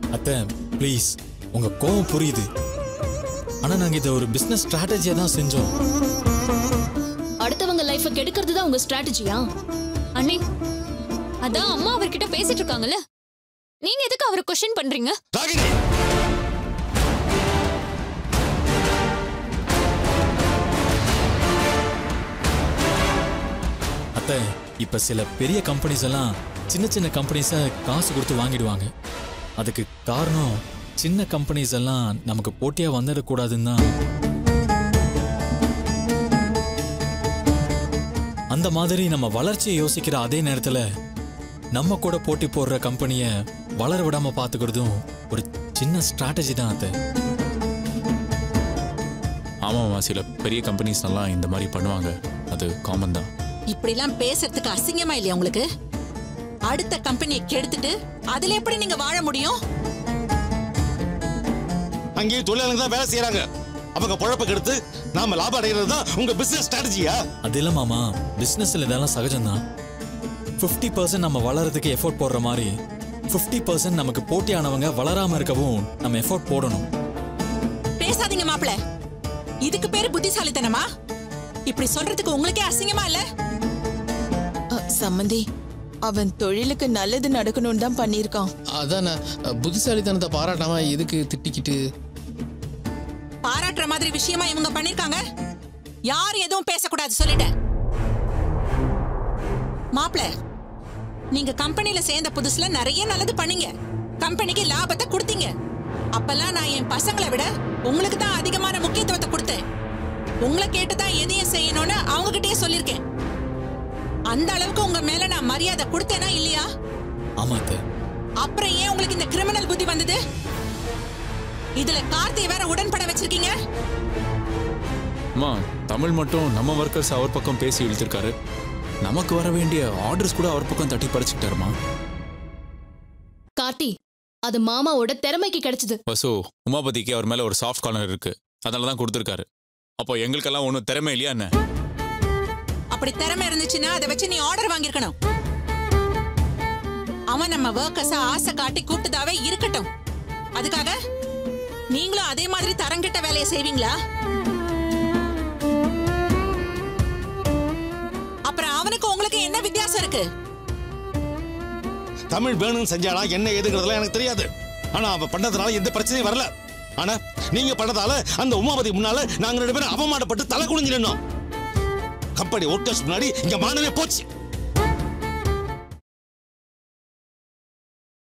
அத்தை ப்ளீஸ் உங்க கோவம் புரியுது ஆனா நாங்க இதை ஒரு பிசினஸ் ஸ்ட்ராட்டஜியா தான் செஞ்சோம் அடுத்தவங்க லைஃப கெடுக்கிறது தான் உங்க ஸ்ட்ராட்டஜியா அண்ணே அதான் அம்மா அவர்கிட்ட பேசிட்டு இருக்காங்கல்ல நீங்க எதுக்கு அவரை கொஸ்டின் பண்றீங்க ராகினி அத்தை இப்ப சில பெரிய கம்பெனிஸ் எல்லாம் சின்ன சின்ன கம்பெனிஸை காசு கொடுத்து வாங்கிடுவாங்க அதுக்கு காரணம் சின்ன கம்பெனிஸ் எல்லாம் நமக்கு போட்டியா வந்துடக்கூடாதுன்னு தான் அந்த மாதிரி நம்ம வளர்ச்சியை யோசிக்கிற அதே நேரத்துல நம்ம கூட போட்டி போடுற கம்பெனியை வளர விடாம பாத்துக்கிறதும் ஒரு சின்ன ஸ்ட்ராட்டஜி தான் அது ஆமாம்மா சில பெரிய கம்பெனிஸ் எல்லாம் இந்த மாதிரி பண்ணுவாங்க அது காமன் தான் இப்படிலாம் பேசுறதுக்கு அசிங்கமா இல்லையா உங்களுக்கு அடுத்த கம்பெனியை கெடுத்துட்டு அதுல எப்படி நீங்க வாழ முடியும் அங்கேயும் தொழிலாளங்க தான் வேலை செய்யறாங்க அவங்க பொழப்ப கெடுத்து நாம லாபம் அடைகிறது தான் உங்க பிசினஸ் ஸ்ட்ராட்டஜியா அது இல்ல மாமா பிசினஸ்ல இதெல்லாம் சகஜம்தான் ஃபிஃப்டி பர்சன்ட் நம்ம வளர்றதுக்கு எஃபோர்ட் போடுற மாதிரி ஃபிஃப்டி பர்சன்ட் நமக்கு போட்டியானவங்க வளராம இருக்கவும் நம்ம எஃபோர்ட் போடணும் பேசாதீங்க மாப்பிள இதுக்கு பேரு புத்திசாலித்தனமா இப்படி சொல்றதுக்கு உங்களுக்கே அசிங்கமா இல்ல அ, சம்மந்தி அவன் தொழிலுக்கு நல்லது நடக்கணும்னு தான் பண்ணியிருக்கான் அதானே புத்திசாலித்தனத்தை பாராட்டாம எதுக்கு திட்டிக்கிட்டு பாராட்டுற மாதிரி விஷயமா இவங்க பண்ணிருக்காங்க யார் எதுவும் பேசக்கூடாது சொல்லிட்டேன் மாப்பிள நீங்க கம்பெனில சேர்ந்த புதுசுல நிறைய நல்லது பண்ணீங்க கம்பெனிக்கு லாபத்தை கொடுத்தீங்க அப்பெல்லாம் நான் என் பசங்களை விட உங்களுக்கு தான் அதிகமான முக்கியத்துவத்தை கொடுத்தேன் உங்களை கேட்டு தான் எதையும் செய்யணும்னு அவங்க கிட்டயே சொல்லியிருக்கேன் அந்த அளவுக்கு உங்க மேல நான் மரியாதை கொடுத்தேனா இல்லையா ஆமா அத்தை அப்புறம் ஏன் உங்களுக்கு இந்த கிரிமினல் புத்தி வந்தது இதுல கார்த்தியை வேற உடன்பட வச்சிருக்கீங்க அம்மா தமிழ் மட்டும் நம்ம ஒர்க்கர்ஸ் அவர் பக்கம் பேசி இழுத்திருக்காரு நமக்கு வர வேண்டிய ஆர்டர்ஸ் கூட அவர் பக்கம் தட்டி பறிச்சுக்கிட்டாருமா கார்த்தி அது மாமாவோட திறமைக்கு கிடைச்சது வசு உமாபதிக்கு அவர் மேல ஒரு சாஃப்ட் கார்னர் இருக்கு அதனால தான் கொடுத்துருக்காரு அப்போ எங்களுக்கெல்லாம் ஒன்றும் திறமை இல்லையா என்ன அப்படி திறமை இருந்துச்சுன்னா அதை வச்சு நீ ஆர்டர் வாங்கியிருக்கணும் அவன் நம்ம ஒர்க்கர்ஸ ஆசை காட்டி கூப்பிட்டதாவே இருக்கட்டும் அதுக்காக நீங்களும் அதே மாதிரி தரங்கிட்ட வேலையை செய்வீங்களா அப்புறம் அவனுக்கு உங்களுக்கு என்ன வித்தியாசம் இருக்கு தமிழ் வேணும்னு செஞ்சானா என்ன ஏதுங்கிறதுலாம் எனக்கு தெரியாது ஆனா அவன் பண்ணதுனால எந்த பிரச்சனையும் வரல ஆனா நீங்க பண்ணதால அந்த உமாபதி முன்னால நாங்க ரெண்டு பேரும் அவமானப்பட்டு தலை குனிஞ்சு நின்னோம் கம்பெனி ஒர்க்கர்ஸ் முன்னாடி இங்க மானமே போச்சு